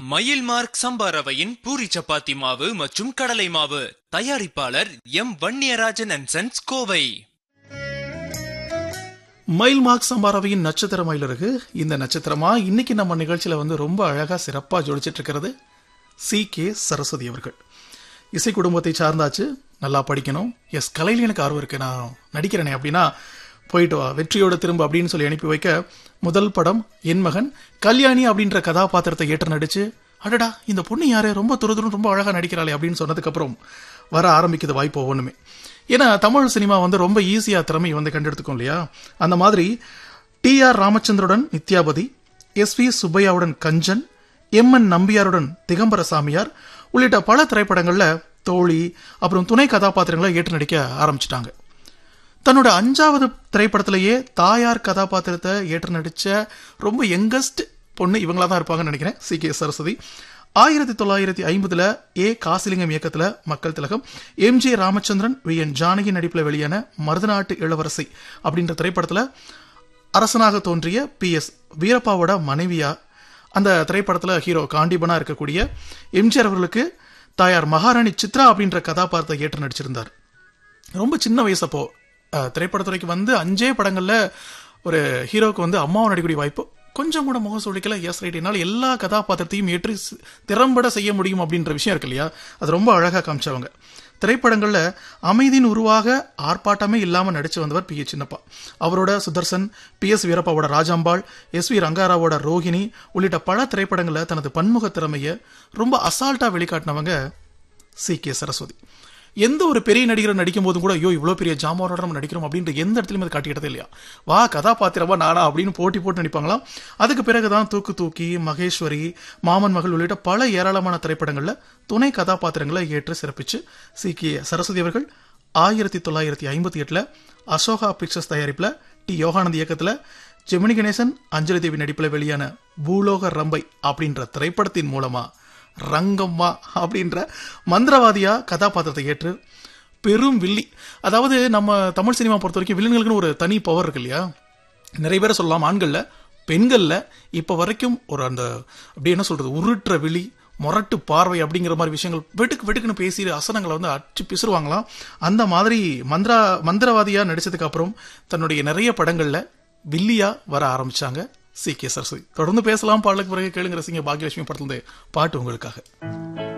மயில் மார்க் சம்பா ரவையின் பூரி சப்பாத்தி மாவு மற்றும் கடலை மாவு தயாரிப்பாளர் M Vanniyarajan and sons Kovai மயில் மார்க் சம்பாரவையின் நட்சத்திர மயிலிறகு இந்த நட்சத்திரமா இன்னைக்கு நம்ம நிகழ்ச்சியில வந்து ரொம்ப அழகா சிறப்பா ஜொலிச்சிட்டு இருக்கிறது சி கே சரஸ்வதி அவர்கள் இசை குடும்பத்தை சார்ந்தாச்சு நல்லா படிக்கணும் எஸ் கலையில் எனக்கு ஆர்வம் இருக்கு நான் நடிக்கிறேனே அப்படின்னா போயிட்டு வா வெற்றியோட திரும்ப அப்படின்னு சொல்லி அனுப்பி வைக்க முதல் படம் என் மகன் கல்யாணி அப்படின்ற கதாபாத்திரத்தை ஏற்று நடிச்சு அடடா இந்த பொண்ணு யாரு ரொம்ப துருதுரும் ரொம்ப அழகா நடிக்கிறாளே அப்படின்னு சொன்னதுக்கு அப்புறம் வர ஆரம்பிக்குது வாய்ப்பு ஒவ்வொன்றுமே ஏன்னா தமிழ் சினிமா வந்து ரொம்ப ஈஸியா திறமை வந்து கண்டெடுத்துக்கும் இல்லையா அந்த மாதிரி டி ஆர் ராமச்சந்திரனுடன் நித்யாபதி எஸ் வி சுப்பையாவுடன் கஞ்சன் எம் என் நம்பியாருடன் திகம்பர சாமியார் உள்ளிட்ட பல திரைப்படங்கள்ல தோழி அப்புறம் துணை கதாபாத்திரங்களை ஏற்று நடிக்க ஆரம்பிச்சிட்டாங்க தன்னோட அஞ்சாவது திரைப்படத்திலேயே தாயார் கதாபாத்திரத்தை ஏற்று நடிச்ச ரொம்ப யங்கஸ்ட் பொண்ணு இவங்களா தான் இருப்பாங்கன்னு நினைக்கிறேன் சி கே சரஸ்வதி ஆயிரத்தி தொள்ளாயிரத்தி ஐம்பதுல ஏ காசிலிங்கம் இயக்கத்துல Makkal Thilagam M J Ramachandran V N Janaki நடிப்புல வெளியான மருதநாட்டு இளவரசி அப்படின்ற திரைப்படத்துல அரசனாக தோன்றிய பி எஸ் வீரப்பாவோட மனைவியா அந்த திரைப்படத்துல ஹீரோ காண்டிபனா இருக்கக்கூடிய எம்ஜிஆர் அவர்களுக்கு தாயார் மகாராணி சித்ரா அப்படின்ற கதாபாத்திரத்தை ஏற்று நடிச்சிருந்தார் ரொம்ப சின்ன வயசு அப்போ அஹ், திரைப்படத்துறைக்கு வந்து அஞ்சே படங்கள்ல ஒரு ஹீரோக்கு வந்து அம்மாவை நடிக்கக்கூடிய வாய்ப்பு கொஞ்சம் கூட முகம் சொல்லிக்கல எஸ் ரைட் என்னால் எல்லா கதாபாத்திரத்தையும் ஏற்று சி- திறம்பட செய்ய முடியும் அப்படின்ற விஷயம் இருக்கு இல்லையா அது ரொம்ப அழகா காமிச்சவங்க திரைப்படங்கள்ல அமைதியின் உருவாக ஆர்ப்பாட்டமே இல்லாம நடிச்சு வந்தவர் பி ஏ சின்னப்பா அவரோட சுதர்சன் பி எஸ் வீரப்பாவோட ராஜாம்பாள் எஸ் வி ரங்காராவோட ரோஹிணி உள்ளிட்ட பல திரைப்படங்கள்ல தனது பன்முக திறமைய ரொம்ப அசால்ட்டா வெளிக்காட்டினவங்க சி கே சரஸ்வதி எந்த ஒரு பெரிய நடிகர் நடிக்கும் போதும் கூட ஐயோ இவ்வளவு பெரிய ஜாமானோட நம்ம நடிக்கிறோம் அப்படின்ற எந்த இடத்துலயும் அது காட்டிக்கிட்டதே இல்லையா வா கதாபாத்திரமா நானா அப்படின்னு போட்டி போட்டு நடிப்பாங்களாம் அதுக்கு பிறகுதான் தூக்கு தூக்கி மகேஸ்வரி மாமன் மகள் உள்ளிட்ட பல ஏராளமான திரைப்படங்கள்ல துணை கதாபாத்திரங்களை ஏற்று சிறப்பிச்சு சி கே சரஸ்வதி அவர்கள் ஆயிரத்தி தொள்ளாயிரத்தி ஐம்பத்தி எட்டுல அசோகா பிக்சர்ஸ் தயாரிப்புல டி யோகானந்த் இயக்கத்துல ஜெமினி கணேசன் அஞ்சலி தேவி நடிப்புல வெளியான பூலோக ரம்பை அப்படின்ற திரைப்படத்தின் மூலமா ரங்கம்மா அப்படின்ற மந்திரவாதியா கதாபாத்திரத்தை ஏற்று பெரும் வில்லி அதாவது நம்ம தமிழ் சினிமா பொறுத்த வரைக்கும் வில்லன்களுக்குன்னு ஒரு தனி பவர் இருக்கு இல்லையா நிறைய பேரை சொல்லலாம் ஆண்கள்ல பெண்கள்ல இப்ப வரைக்கும் ஒரு அந்த அப்படி என்ன சொல்றது உருட்டுற விழி முரட்டு பார்வை அப்படிங்கிற மாதிரி விஷயங்கள் வெட்டுக்கு வெட்டுக்குன்னு பேசி அசனங்களை வந்து அச்சு பிசுறுவாங்களாம் அந்த மாதிரி மந்திரா மந்திரவாதியா நடிச்சதுக்கு அப்புறம் தன்னுடைய நிறைய படங்கள்ல வில்லியா வர ஆரம்பிச்சாங்க சி கே சரஸ்வதி தொடர்ந்து பேசலாம் பாடலுக்கு பிறகு கேளுங்க ரசிங்க பாக்யலட்சுமி படத்துல இருந்து பாட்டு உங்களுக்காக